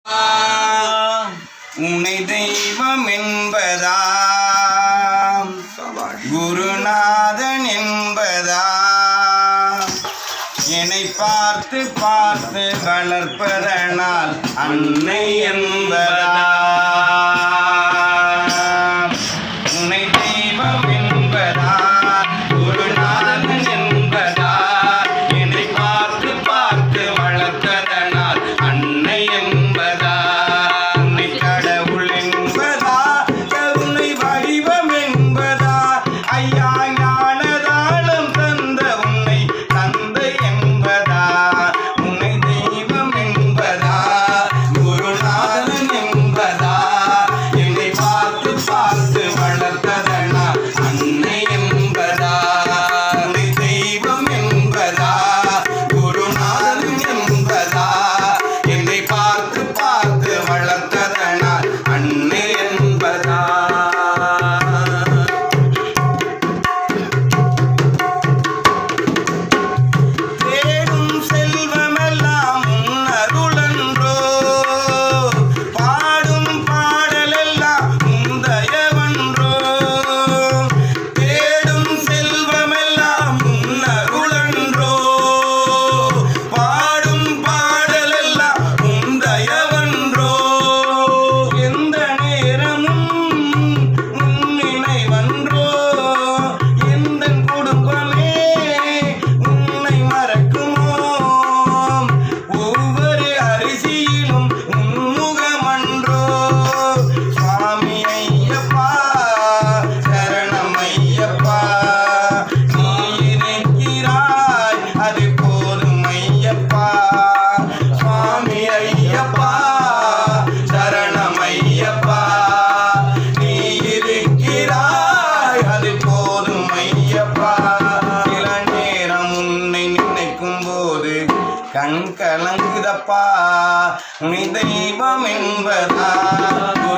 உன்னை தெய்வம் என்பதா குருநாதன் என்பதா என்னை பார்த்து பார்த்து வளர்ப்பதனால் அன்னை என்பதா உன்னை தெய்வம் என்பதா குருநாதன் என்பதா என்னை பார்த்து பார்த்து வளர்த்ததனால் அன்னை என்பதா உன்னை கடவுள் என்பதா கருணை வடிவம் என்பதா ஐயா ஞானதானம் தந்த உன்னை தந்தை என்பதா உன்னை தெய்வம் என்பதா குருநாதன் என்பதா என்னை பார்த்து பார்த்து வளர்த்ததனா அன்னை என்பதா உன்னை தெய்வம் என்பதா குருநாதன் என்பதா என்னை பார்த்து பார்த்து வளர்த்ததனா அன்னை என்பதா தேடும் செல்வமெல்லாம் உன் அருளன்றோ பாடும் பாடலெல்லாம் உன் தயவன்றோ தேடும் செல்வமெல்லாம் உன் அருளன்றோ பாடும் பாடலெல்லாம் உன் தயவன்றோ எந்த நேரமும் உன் நினைவன்றோ எந்த குடும்பமே உன்னை மறக்குமோ ஒவ்வொரு அரிசியிலும் உன்முகமன்றோ சுவாமி ஐயப்பா சரணம் ஐயப்பா நீ இருக்கிறாய் அது போதும் ஐயப்பா சுவாமி ஐயப்பா சரணம் ஐயப்பா நீ இருக்கிறாய் அது போதும் ஐயப்பா சில நேரம் உன்னை நினைக்கும் போது கண் கலங்குதப்பா உனி தெய்வம் என்பதா